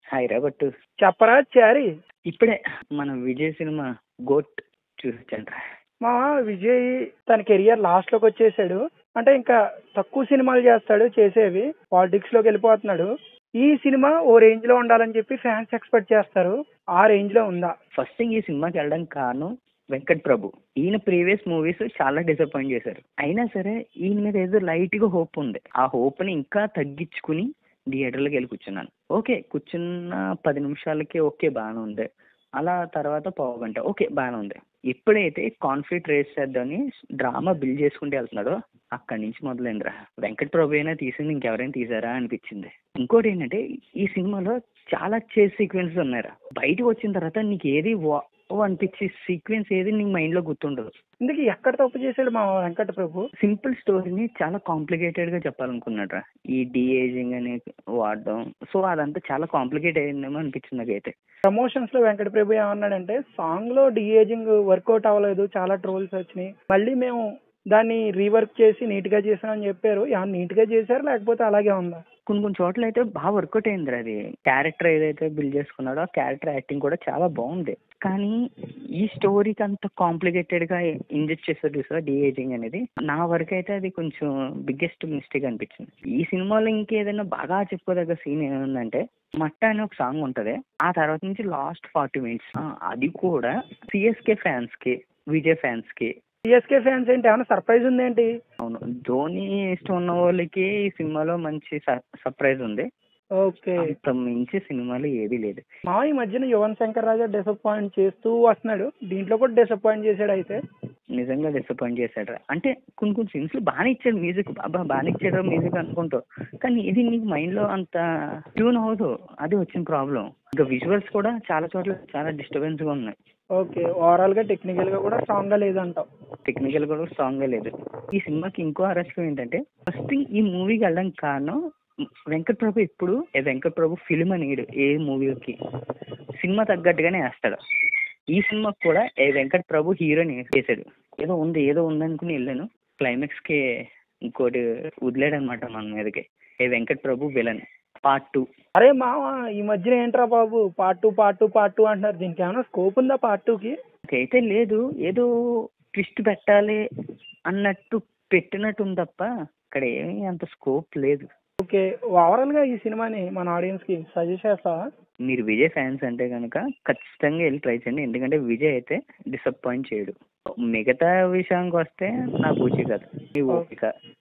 హైదరాబాద్ చెప్పరా చారి ఇప్పుడే మన విజయ్ సినిమా గోట్ చూసొచ్చండి మా విజయ్ తన కెరియర్ లాస్ట్ లోకి వచ్చేసాడు అంటే ఇంకా తక్కువ సినిమాలు చేస్తాడు చేసేవి పాలిటిక్స్ లోకి వెళ్ళిపోతున్నాడు ఈ సినిమా ఓ రేంజ్ లో ఉండాలని చెప్పి ఫ్యాన్స్ ఎక్స్పెక్ట్ చేస్తారు ఆ రేంజ్ లో ఉందా ఫస్ట్ థింగ్ ఈ సినిమాకి వెళ్ళడానికి కారణం వెంకట్ ప్రభు ఈయన ప్రీవియస్ మూవీస్ చాలా డిసప్పాయింట్ చేశారు అయినా సరే ఈయన మీద ఏదో లైట్ గా హోప్ ఉంది ఆ హోప్ ని ఇంకా తగ్గించుకుని థియేటర్లోకి వెళ్ళి కూర్చున్నాను ఓకే కూర్చున్న పది నిమిషాలకి ఓకే బాగానే ఉంది అలా తర్వాత పావు గంట ఓకే బాగానే ఉంది ఎప్పుడైతే కాన్ఫ్లిక్ట్ రేస్ చేద్దామని డ్రామా బిల్డ్ చేసుకుంటూ వెళ్తున్నాడో అక్కడి నుంచి మొదలైందిరా వెంకట్ ప్రభు అయినా తీసింది ఇంకెవరైనా తీసారా అనిపించింది ఇంకోటి ఏంటంటే ఈ సినిమాలో చాలా చేస్ సీక్వెన్సెస్ ఉన్నాయిరా బయటకు వచ్చిన తర్వాత నీకు ఏది వా ఓ అనిపించే సీక్వెన్స్ ఏది నీకు మైండ్ లో గుర్తుండదు ఇందుకు ఎక్కడ తప్పు చేశాడు మా వెంకట ప్రభు సింపుల్ స్టోరీని చాలా కాంప్లికేటెడ్ గా చెప్పాలనుకున్నాడు ఈ డి ఏజింగ్ అని వాడడం సో అదంతా చాలా కాంప్లికేట్ అయిందేమో అనిపించింది నాకైతే ప్రమోషన్స్ లో వెంకట ప్రభు ఏమన్నాడంటే సాంగ్ లో డి ఏజింగ్ వర్కౌట్ అవ్వలేదు చాలా ట్రోల్స్ వచ్చినాయి మళ్ళీ మేము దాన్ని రీవర్క్ చేసి నీట్ గా చేసామని చెప్పారు ఏమన్నా నీట్ గా చేశారు లేకపోతే అలాగే ఉందా కొన్ని కొన్ని చోట్ల అయితే బాగా వర్కౌట్ అయింది అది క్యారెక్టర్ ఏదైతే బిల్డ్ చేసుకున్నాడో ఆ క్యారెక్టర్ యాక్టింగ్ కూడా చాలా బాగుంది కానీ ఈ స్టోరీకి అంత కాంప్లికేటెడ్ గా ఇంజెక్ట్ చేస్తారు చూసారా డిఏజింగ్ అనేది నా వరకు అయితే అది కొంచెం బిగ్గెస్ట్ మిస్టేక్ అనిపించింది ఈ సినిమాలో ఇంకేదైనా బాగా చెప్పుకోదగ్గ సీన్ ఏముందంటే మట్ట అనే ఒక సాంగ్ ఉంటది ఆ తర్వాత నుంచి లాస్ట్ ఫార్టీ మినిట్స్ అది కూడా సిఎస్కే ఫ్యాన్స్ కి విజయ్ ఫ్యాన్స్ కి సిఎస్కే ఫ్యాన్స్ ఏంటి ఏమైనా సర్ప్రైజ్ ఉందేంటి అవును ధోని ఇష్టం ఉన్న వాళ్ళకి ఈ సినిమాలో మంచి సర్ప్రైజ్ ఉంది ఓకే అంత మించి సినిమాలో ఏది లేదు మా ఈ మధ్యన యువన్ శంకర్ రాజా డిసప్పాయింట్ చేస్తూ వస్తున్నాడు దీంట్లో కూడా డిసప్పాయింట్ చేశాడు అయితే నిజంగా డిసప్పాయింట్ చేశాడు అంటే కొన్ని కొన్ని సీన్స్ బాగానే ఇచ్చాడు మ్యూజిక్ బాబా బాగానే ఇచ్చాడు మ్యూజిక్ అనుకుంటావు కానీ ఇది నీకు మైండ్ లో అంత ట్యూన్ అవ్వదు అది వచ్చిన ప్రాబ్లం ఇంకా విజువల్స్ కూడా చాలా చోట్ల చాలా డిస్టర్బెన్స్ గా ఉన్నాయి ఓకే ఓవరాల్ గా టెక్నికల్ గా కూడా స్ట్రాంగ్ గా లేదంటావు టెక్నికల్ కూడా స్ట్రాంగ్ గా లేదు ఈ సినిమాకి ఇంకో అరెస్ట్ ఏంటంటే ఫస్ట్ ఈ మూవీకి వెళ్ళడానికి కారణం వెంకట్ ప్రభు ఎప్పుడు ఏ వెంకట్ ప్రభు ఫిల్మ్ అనేడు ఏ మూవీకి సినిమా తగ్గట్టుగానే వేస్తాడు ఈ సినిమాకి కూడా ఏ వెంకట్ ప్రభు హీరోని చేశాడు ఏదో ఉంది ఏదో ఉంది అనుకుని వెళ్ళాను క్లైమాక్స్ కి ఇంకోటి వదిలేడు అనమాట మన మీదకి ఏ Venkat Prabhu villain part two అరే మామ ఈ మధ్యన ఏంట్రా బాబు part two part two part two అంటున్నారు దీనికి ఏమైనా స్కోప్ ఉందా పార్ట్ టూ కి అయితే లేదు ఏదో ట్విస్ట్ పెట్టాలి అన్నట్టు పెట్టినట్టు ఉంది తప్ప ఇక్కడ ఏమీ అంత స్కోప్ లేదు ఓకే ఓవరాల్ గా ఈ సినిమాని మన ఆడియన్స్ కి సజెస్ట్ చేస్తావా మీరు విజయ్ ఫ్యాన్స్ అంటే కనుక ఖచ్చితంగా వెళ్ళి ట్రై చేయండి ఎందుకంటే విజయ్ అయితే డిసప్పాయింట్ చేయడు మిగతా విషయానికి వస్తే నా పూచి కథ ఈ ఓపిక